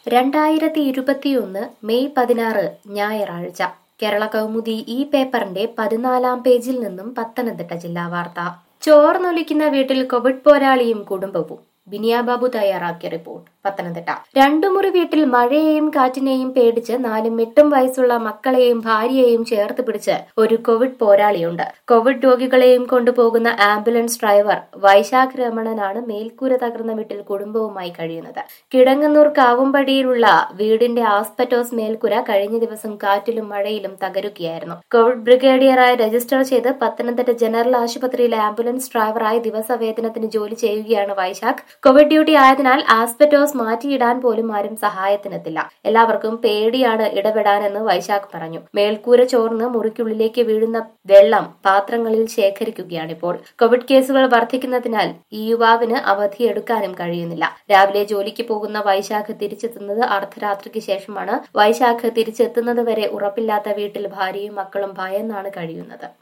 രണ്ടായിരത്തി ഇരുപത്തിയൊന്ന് മെയ് പതിനാറ് ഞായറാഴ്ച കേരള കൗമുദി ഈ പേപ്പറിന്റെ പതിനാലാം പേജിൽ നിന്നും പത്തനംതിട്ട ജില്ലാ വാർത്ത ചോർന്നൊലിക്കുന്ന വീട്ടിൽ കോവിഡ് പോരാളിയും കുടുംബവും ബിനിയാബാബു തയ്യാറാക്കിയ റിപ്പോർട്ട് പത്തനംതിട്ട രണ്ടു മുറി വീട്ടിൽ മഴയെയും കാറ്റിനെയും പേടിച്ച് നാലും എട്ടും വയസ്സുള്ള മക്കളെയും ഭാര്യയെയും ചേർത്ത് പിടിച്ച് ഒരു കോവിഡ് പോരാളിയുണ്ട് കോവിഡ് രോഗികളെയും കൊണ്ടുപോകുന്ന ആംബുലൻസ് ഡ്രൈവർ വൈശാഖ് രമണനാണ് മേൽക്കൂര തകർന്ന വീട്ടിൽ കുടുംബവുമായി കഴിയുന്നത് കിടങ്ങന്നൂർ കാവുംപടിയിലുള്ള വീടിന്റെ ആസ്പെറ്റോസ് മേൽക്കൂര കഴിഞ്ഞ ദിവസം കാറ്റിലും മഴയിലും തകരുകയായിരുന്നു കോവിഡ് ബ്രിഗേഡിയറായി രജിസ്റ്റർ ചെയ്ത് പത്തനംതിട്ട ജനറൽ ആശുപത്രിയിലെ ആംബുലൻസ് ഡ്രൈവറായി ദിവസവേതനത്തിന് ജോലി ചെയ്യുകയാണ് വൈശാഖ് കോവിഡ് ഡ്യൂട്ടി ആയതിനാൽ ആസ്പെറ്റോസ് മാറ്റിയിടാൻ പോലും ആരും സഹായത്തിനെത്തില്ല എല്ലാവർക്കും പേടിയാണ് ഇടപെടാനെന്ന് വൈശാഖ് പറഞ്ഞു മേൽക്കൂര ചോർന്ന് മുറിക്കുള്ളിലേക്ക് വീഴുന്ന വെള്ളം പാത്രങ്ങളിൽ ശേഖരിക്കുകയാണിപ്പോൾ കോവിഡ് കേസുകൾ വർദ്ധിക്കുന്നതിനാൽ ഈ യുവാവിന് അവധിയെടുക്കാനും കഴിയുന്നില്ല രാവിലെ ജോലിക്ക് പോകുന്ന വൈശാഖ് തിരിച്ചെത്തുന്നത് അർദ്ധരാത്രിക്ക് ശേഷമാണ് വൈശാഖ് തിരിച്ചെത്തുന്നത് വരെ ഉറപ്പില്ലാത്ത വീട്ടിൽ ഭാര്യയും മക്കളും ഭയന്നാണ് കഴിയുന്നത്